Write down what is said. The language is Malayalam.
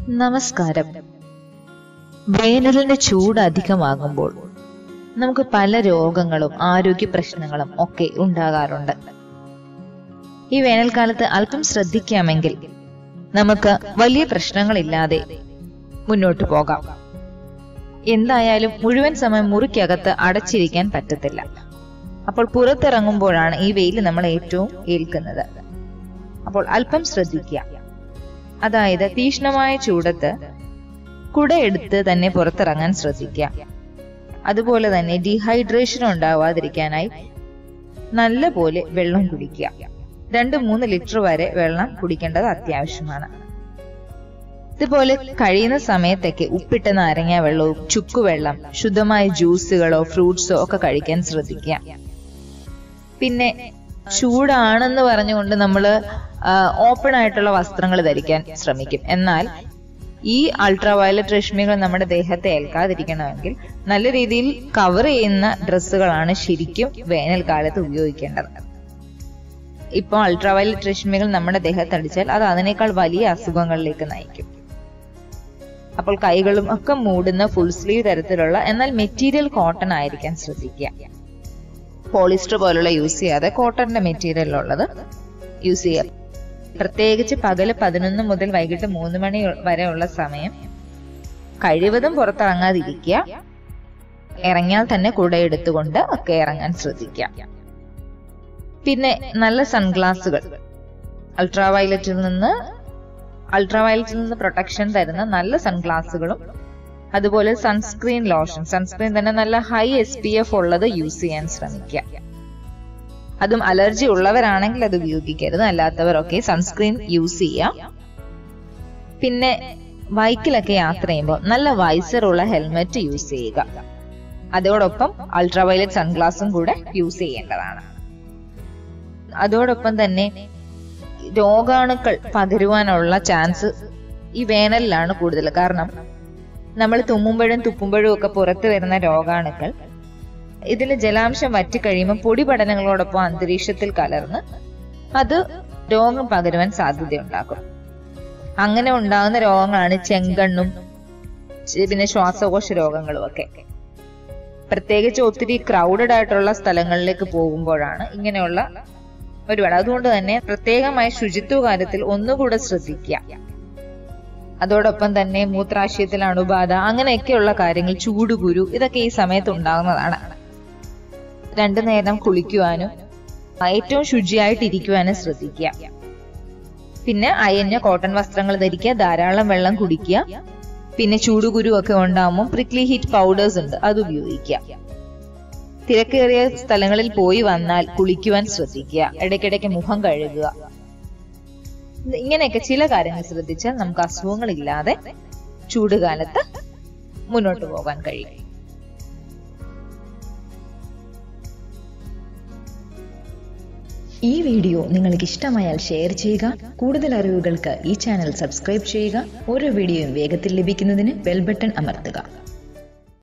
നമസ്കാരം വേനലിന്റെ ചൂട് അധികമാകുമ്പോൾ നമുക്ക് പല രോഗങ്ങളും ആരോഗ്യ പ്രശ്നങ്ങളും ഒക്കെ ഉണ്ടാകാറുണ്ട് ഈ വേനൽക്കാലത്ത് അല്പം ശ്രദ്ധിക്കാമെങ്കിൽ നമുക്ക് വലിയ പ്രശ്നങ്ങളില്ലാതെ മുന്നോട്ട് പോകാം എന്തായാലും മുഴുവൻ സമയം മുറിക്കകത്ത് അടച്ചിരിക്കാൻ പറ്റത്തില്ല അപ്പോൾ പുറത്തിറങ്ങുമ്പോഴാണ് ഈ വെയിൽ നമ്മൾ ഏറ്റവും ഏൽക്കുന്നത് അപ്പോൾ അല്പം ശ്രദ്ധിക്കുക അതായത് തീക്ഷ്ണമായ ചൂടത്ത് കുടയെടുത്ത് തന്നെ പുറത്തിറങ്ങാൻ ശ്രദ്ധിക്കുക അതുപോലെ തന്നെ ഡീഹൈഡ്രേഷൻ ഉണ്ടാവാതിരിക്കാനായി നല്ല പോലെ വെള്ളം കുടിക്കുക രണ്ട് മൂന്ന് ലിറ്റർ വരെ വെള്ളം കുടിക്കേണ്ടത് അത്യാവശ്യമാണ് ഇതുപോലെ കഴിയുന്ന സമയത്തൊക്കെ ഉപ്പിട്ട നാരങ്ങ വെള്ളവും ചുക്കുവെള്ളം ശുദ്ധമായ ജ്യൂസുകളോ ഫ്രൂട്ട്സോ ഒക്കെ കഴിക്കാൻ ശ്രദ്ധിക്കുക പിന്നെ ചൂടാണെന്ന് പറഞ്ഞുകൊണ്ട് നമ്മൾ ഓപ്പൺ ആയിട്ടുള്ള വസ്ത്രങ്ങൾ ധരിക്കാൻ ശ്രമിക്കും എന്നാൽ ഈ അൾട്രാ വയലറ്റ് രശ്മികൾ നമ്മുടെ ദേഹത്തെ ഏൽക്കാതിരിക്കണമെങ്കിൽ നല്ല രീതിയിൽ കവർ ചെയ്യുന്ന ഡ്രസ്സുകളാണ് ശരിക്കും വേനൽക്കാലത്ത് ഉപയോഗിക്കേണ്ടത് ഇപ്പോൾ അൾട്രാ വയലറ്റ് രശ്മികൾ നമ്മുടെ ദേഹത്ത് അടിച്ചാൽ അത് അതിനേക്കാൾ വലിയ അസുഖങ്ങളിലേക്ക് നയിക്കും അപ്പോൾ കൈകളും ഒക്കെ മൂടുന്ന ഫുൾ സ്ലീവ് തരത്തിലുള്ള എന്നാൽ മെറ്റീരിയൽ കോട്ടൺ ആയിരിക്കാൻ ശ്രദ്ധിക്കുക പോളിസ്റ്റർ പോലുള്ള യൂസ് ചെയ്യാതെ കോട്ടണിന്റെ മെറ്റീരിയൽ ഉള്ളത് യൂസ് ചെയ്യുക പ്രത്യേകിച്ച് പകല് പതിനൊന്ന് മുതൽ വൈകിട്ട് മൂന്ന് മണി വരെയുള്ള സമയം കഴിവതും പുറത്തിറങ്ങാതിരിക്കുക ഇറങ്ങിയാൽ തന്നെ കുട എടുത്തുകൊണ്ട് ഒക്കെ ഇറങ്ങാൻ ശ്രദ്ധിക്കുക പിന്നെ നല്ല സൺഗ്ലാസുകൾ അൾട്രാവയലറ്റിൽ നിന്ന് അൾട്രാവയലറ്റിൽ നിന്ന് പ്രൊട്ടക്ഷൻ തരുന്ന നല്ല സൺഗ്ലാസുകളും അതുപോലെ സൺസ്ക്രീൻ ലോഷൻ സൺസ്ക്രീൻ തന്നെ നല്ല ഹൈ എസ് പി എഫ് ഉള്ളത് യൂസ് ചെയ്യാൻ ശ്രമിക്കുക അതും അലർജി ഉള്ളവരാണെങ്കിൽ അത് ഉപയോഗിക്കരുത് അല്ലാത്തവരൊക്കെ സൺസ്ക്രീൻ യൂസ് ചെയ്യാം പിന്നെ ബൈക്കിലൊക്കെ യാത്ര ചെയ്യുമ്പോൾ നല്ല വൈസറുള്ള ഹെൽമെറ്റ് യൂസ് ചെയ്യുക അതോടൊപ്പം അൾട്രാവയലറ്റ് സൺഗ്ലാസും കൂടെ യൂസ് ചെയ്യേണ്ടതാണ് അതോടൊപ്പം തന്നെ രോഗാണുക്കൾ പകരുവാനുള്ള ചാൻസ് ഈ വേനലിലാണ് കൂടുതൽ കാരണം നമ്മൾ തുമ്മുമ്പോഴും തുപ്പുമ്പോഴും ഒക്കെ പുറത്തു വരുന്ന രോഗാണുക്കൾ ഇതിൽ ജലാംശം വറ്റിക്കഴിയുമ്പോൾ പൊടിപടലങ്ങളോടൊപ്പം അന്തരീക്ഷത്തിൽ കലർന്ന് അത് രോഗം പകരുവാൻ സാധ്യതയുണ്ടാക്കും അങ്ങനെ ഉണ്ടാകുന്ന രോഗങ്ങളാണ് ചെങ്കണ്ണും പിന്നെ ശ്വാസകോശ രോഗങ്ങളും ഒക്കെ പ്രത്യേകിച്ച് ഒത്തിരി ക്രൗഡഡ് ആയിട്ടുള്ള സ്ഥലങ്ങളിലേക്ക് പോകുമ്പോഴാണ് ഇങ്ങനെയുള്ള ഒരുപാട് അതുകൊണ്ട് തന്നെ പ്രത്യേകമായ ശുചിത്വ കാര്യത്തിൽ ഒന്നുകൂടെ ശ്രദ്ധിക്കുക അതോടൊപ്പം തന്നെ മൂത്രാശയത്തിൽ അണുബാധ അങ്ങനെയൊക്കെയുള്ള കാര്യങ്ങൾ ചൂടുകുരു ഇതൊക്കെ ഈ സമയത്ത് ഉണ്ടാകുന്നതാണ് രണ്ടു നേരം കുളിക്കുവാനും ഏറ്റവും ശുചിയായിട്ടിരിക്കുവാനും ശ്രദ്ധിക്കുക പിന്നെ അയഞ്ഞ കോട്ടൺ വസ്ത്രങ്ങൾ ധരിക്കുക ധാരാളം വെള്ളം കുടിക്കുക പിന്നെ ചൂടുകുരു ഒക്കെ ഉണ്ടാകുമ്പോൾ പ്രിക്ലി ഹീറ്റ് പൗഡേഴ്സ് ഉണ്ട് അത് ഉപയോഗിക്കുക തിരക്കേറിയ സ്ഥലങ്ങളിൽ പോയി വന്നാൽ കുളിക്കുവാൻ ശ്രദ്ധിക്കുക ഇടയ്ക്കിടയ്ക്ക് മുഖം കഴുകുക ഇങ്ങനെയൊക്കെ ചില കാര്യങ്ങൾ ശ്രദ്ധിച്ചാൽ നമുക്ക് അസുഖങ്ങളില്ലാതെ ചൂടുകാലത്ത് മുന്നോട്ട് പോകാൻ കഴിയും ഈ വീഡിയോ നിങ്ങൾക്ക് ഇഷ്ടമായാൽ ഷെയർ ചെയ്യുക കൂടുതൽ അറിവുകൾക്ക് ഈ ചാനൽ സബ്സ്ക്രൈബ് ചെയ്യുക ഓരോ വീഡിയോയും വേഗത്തിൽ ലഭിക്കുന്നതിന് ബെൽ ബട്ടൺ അമർത്തുക